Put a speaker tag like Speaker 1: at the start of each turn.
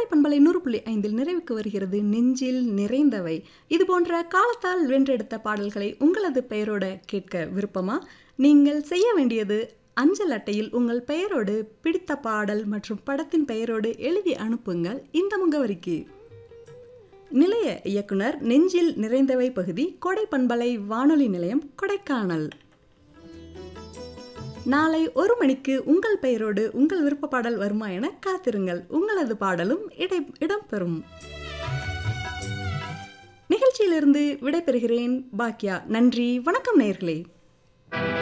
Speaker 1: பண்பலை நூறு புள்ளி ஐந்தில் நிறைவுக்கு வருகிறது நெஞ்சில் நிறைந்தவை இது போன்ற காலத்தால் வென்றெடுத்த பாடல்களை உங்களது பெயரோட கேட்க விருப்பமா நீங்கள் செய்ய வேண்டியது அஞ்சல் அட்டையில் உங்கள் பெயரோடு பிடித்த பாடல் மற்றும் படத்தின் பெயரோடு எழுதி அனுப்புங்கள் இந்த முகவரிக்கு நிலைய இயக்குனர் நெஞ்சில் நிறைந்தவை பகுதி கொடை பண்பலை வானொலி நிலையம் கொடைக்கானல் நாளை ஒரு மணிக்கு உங்கள் பெயரோடு உங்கள் விருப்ப பாடல் வருமா என காத்திருங்கள் உங்களது பாடலும் இடை இடம்பெறும் நிகழ்ச்சியிலிருந்து விடைபெறுகிறேன் பாக்யா நன்றி வணக்கம் நேயர்களே